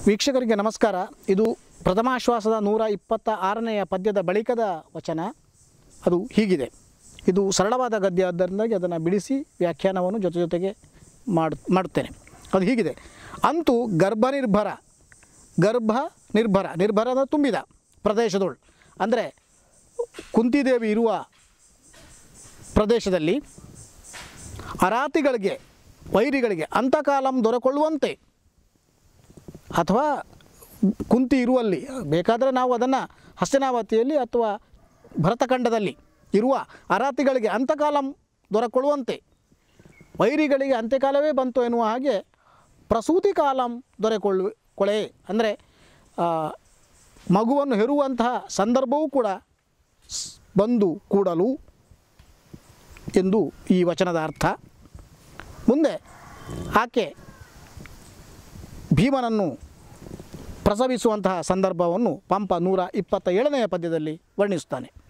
ವೀಕ್ಷಕರಿಗೆ ನಮಸ್ಕಾರ ಇದು ಪ್ರಥಮಾಶ್ವಾಸದ ನೂರ ಇಪ್ಪತ್ತ ಆರನೆಯ ಪದ್ಯದ ಬಳಿಕದ ವಚನ ಅದು ಹೀಗಿದೆ ಇದು ಸರಳವಾದ ಗದ್ಯ ಆದ್ದರಿಂದಾಗಿ ಅದನ್ನು ಬಿಡಿಸಿ ವ್ಯಾಖ್ಯಾನವನ್ನು ಜೊತೆ ಜೊತೆಗೆ ಮಾಡು ಮಾಡುತ್ತೇನೆ ಅದು ಹೀಗಿದೆ ಅಂತೂ ಗರ್ಭ ನಿರ್ಭರ ಗರ್ಭ ನಿರ್ಭರ ನಿರ್ಭರ ಅಂದರೆ ತುಂಬಿದ ಪ್ರದೇಶದೊಳು ಅಂದರೆ ಕುಂತಿದೇವಿ ಇರುವ ಪ್ರದೇಶದಲ್ಲಿ ಅರಾತಿಗಳಿಗೆ ವೈರಿಗಳಿಗೆ ಅಂತಕಾಲಂ ದೊರಕೊಳ್ಳುವಂತೆ ಅಥವಾ ಕುಂತಿ ಇರುವಲ್ಲಿ ಬೇಕಾದರೆ ನಾವು ಅದನ್ನು ಹಸ್ತಿನಾವತಿಯಲ್ಲಿ ಅಥವಾ ಭರತಖಂಡದಲ್ಲಿ ಇರುವ ಅರಾತಿಗಳಿಗೆ ಅಂತಕಾಲಂ ದೊರಕೊಳ್ಳುವಂತೆ ವೈರಿಗಳಿಗೆ ಅಂತ್ಯಕಾಲವೇ ಬಂತು ಎನ್ನುವ ಹಾಗೆ ಪ್ರಸೂತಿ ಕಾಲಂ ದೊರೆಕೊಳ್ಳು ಕೊಳೆ ಅಂದರೆ ಆ, ಮಗುವನ್ನು ಹೆರುವಂತಹ ಸಂದರ್ಭವೂ ಕೂಡ ಸ್- ಬಂದು ಕೂಡಲು ಎಂದು ಈ ವಚನದ ಅರ್ಥ ಮುಂದೆ ಆಕೆ ಭೀಮನನ್ನು ಪ್ರಸವಿಸುವಂತಹ ಸಂದರ್ಭವನ್ನು ಪಂಪ ನೂರ ಇಪ್ಪತ್ತ ಏಳನೆಯ ಪದ್ಯದಲ್ಲಿ ವರ್ಣಿಸುತ್ತಾನೆ